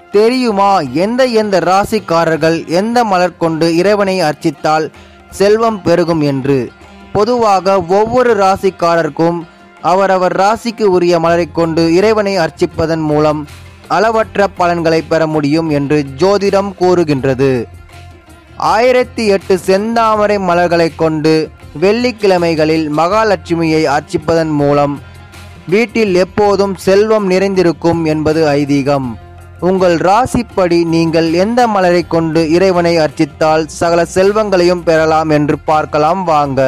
தெரியுமா எந்த எந்த ராசிக்காரர்கள் எந்த மலர் கொண்டு இறைவனை அர்ச்சித்தால் செல்வம் பெருகும் என்று பொதுவாக ஒவ்வொரு ராசிக்காரருக்கும் அவரவர் ராசிக்கு உரிய மலரை கொண்டு இறைவனை அர்ச்சிப்பதன் மூலம் அளவற்ற பலன்களை பெற முடியும் என்று ஜோதிடம் கூறுகின்றது ஆயிரத்தி எட்டு செந்தாமரை மலர்களை கொண்டு வெள்ளிக்கிழமைகளில் மகாலட்சுமியை அர்ச்சிப்பதன் மூலம் வீட்டில் எப்போதும் செல்வம் நிறைந்திருக்கும் என்பது ஐதீகம் உங்கள் ராசிப்படி நீங்கள் எந்த மலரை கொண்டு இறைவனை அர்ச்சித்தால் சகல செல்வங்களையும் பெறலாம் என்று பார்க்கலாம் வாங்க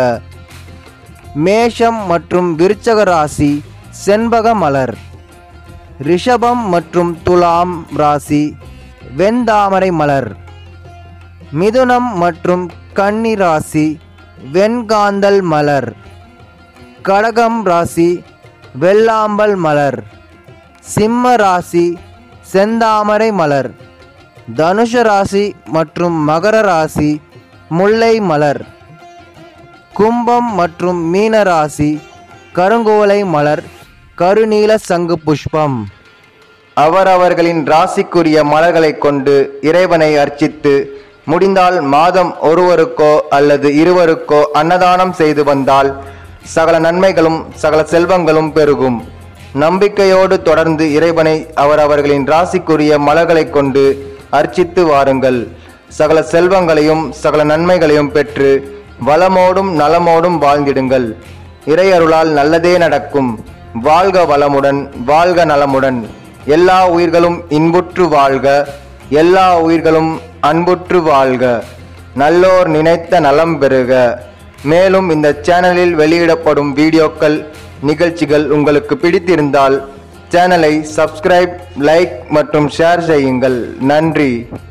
மேஷம் மற்றும் விருச்சக ராசி செண்பக மலர் ரிஷபம் மற்றும் துலாம் ராசி வெண்தாமரை மலர் மிதுனம் மற்றும் கன்னி ராசி வெண்காந்தல் மலர் கடகம் ராசி வெள்ளாம்பல் மலர் சிம்ம ராசி செந்தாமரை மலர் தனுஷ ராசி மற்றும் மகர ராசி முல்லை மலர் கும்பம் மற்றும் மீன ராசி கருங்கோலை மலர் கருநீல சங்கு புஷ்பம் அவரவர்களின் ராசிக்குரிய மலர்களை கொண்டு இறைவனை அர்ச்சித்து முடிந்தால் மாதம் ஒருவருக்கோ அல்லது இருவருக்கோ அன்னதானம் செய்து வந்தால் சகல நன்மைகளும் சகல செல்வங்களும் பெருகும் நம்பிக்கையோடு தொடர்ந்து இறைவனை அவரவர்களின் ராசிக்குரிய மலர்களை கொண்டு அர்ச்சித்து வாருங்கள் சகல செல்வங்களையும் சகல நன்மைகளையும் பெற்று வளமோடும் நலமோடும் வாழ்ந்திடுங்கள் இறையருளால் நல்லதே நடக்கும் வாழ்க வளமுடன் வாழ்க நலமுடன் எல்லா உயிர்களும் இன்புற்று வாழ்க எல்லா உயிர்களும் அன்புற்று வாழ்க நல்லோர் நினைத்த நலம் பெறுக மேலும் இந்த சேனலில் வெளியிடப்படும் வீடியோக்கள் நிகழ்ச்சிகள் உங்களுக்கு பிடித்திருந்தால் சேனலை சப்ஸ்கிரைப் லைக் மற்றும் ஷேர் செய்யுங்கள் நன்றி